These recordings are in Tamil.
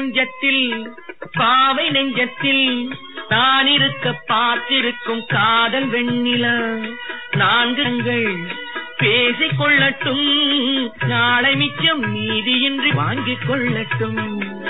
மஞ்சத்தில் பாவை நெஞ்சத்தில் தான் இருக்க பார்த்திருக்கும் காதல் வெண்ணிலா நான்குங்கள் பேசிக் கொள்ளட்டும் நாளை மிச்சம் நீதியின்றி வாங்கிக் கொள்ளட்டும்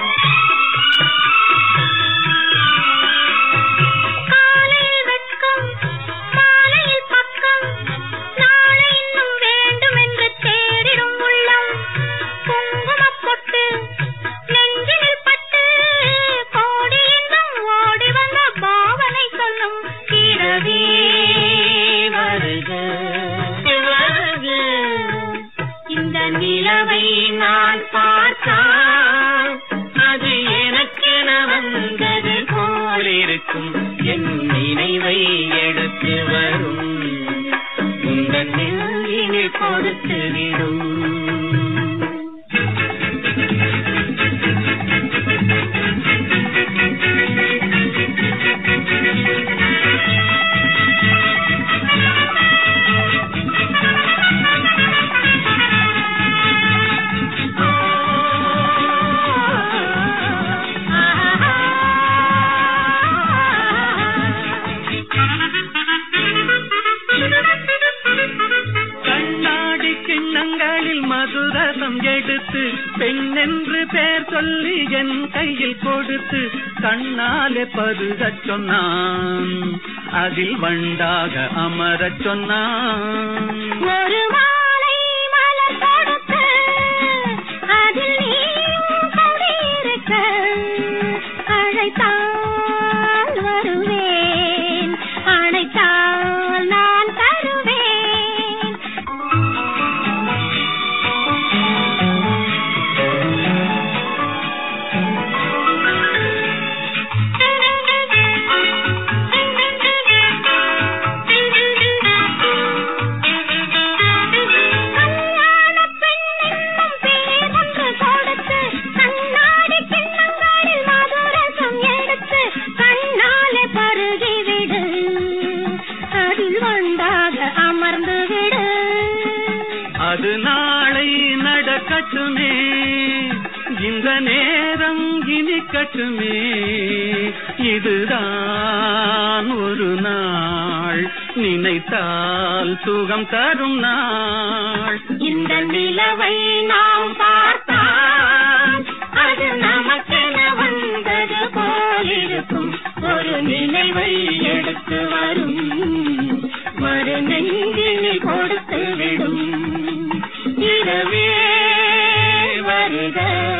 காலையில் வெட்கம் மாலையில் பக்கம் நாளை இன்னும் வேண்டும் என்று தேடிடும் உள்ளம் குங்குமப் பொட்டு நெஞ்சினில் பட்டு கோடி இன்னும் ஓடி வந்த பாவனை சொல்லும் இரவே வருக வருக இந்த நிலவை நான் பார்த்தான் அது எனக்கென வந்தது போலிருக்கும் என் நினைவை எடுத்து வரும் உங்கள் நெஞ்சினில் கொடுத்து விடும் கண்ணாடி கிண்ணங்களில் மதுரசம் எடுத்து பெண்ணென்று பேர் சொல்லி என் கையில் கொடுத்து கண்ணாலே பருகச் சொன்னான் அதில் வண்டாக அமரச் சொன்னான் ஒரு மாலை மலர் கொடுத்து அதில் நீயும் குடியிருக்க அழைத்தால் வருவேன் அழைத்தால் நான் தருவேன் கல்யாணப் பெண்ணென்னும் பேர் ஒன்று கொடுத்து, கண்ணாடி கிண்ணங்களில் மதுரசம் எடுத்து, கண்ணாலே பருகிவிடு. அதில் வண்டாக அமர்ந்து விடு அது நாளை நடக்கட்டுமே இந்த நேரம் இனிக்கட்டுமே இதுதான் ஒரு நாள் நினைத்தால் சுகம் தரும் நாள் இந்த நிலவை நாம் பார்த்தால் அது நமக்கென வந்தது போலிருக்கும் ஒரு நினைவை எடுத்து வரும் மறு நெஞ்சினில் கொடுத்து விடும் இரவே வருக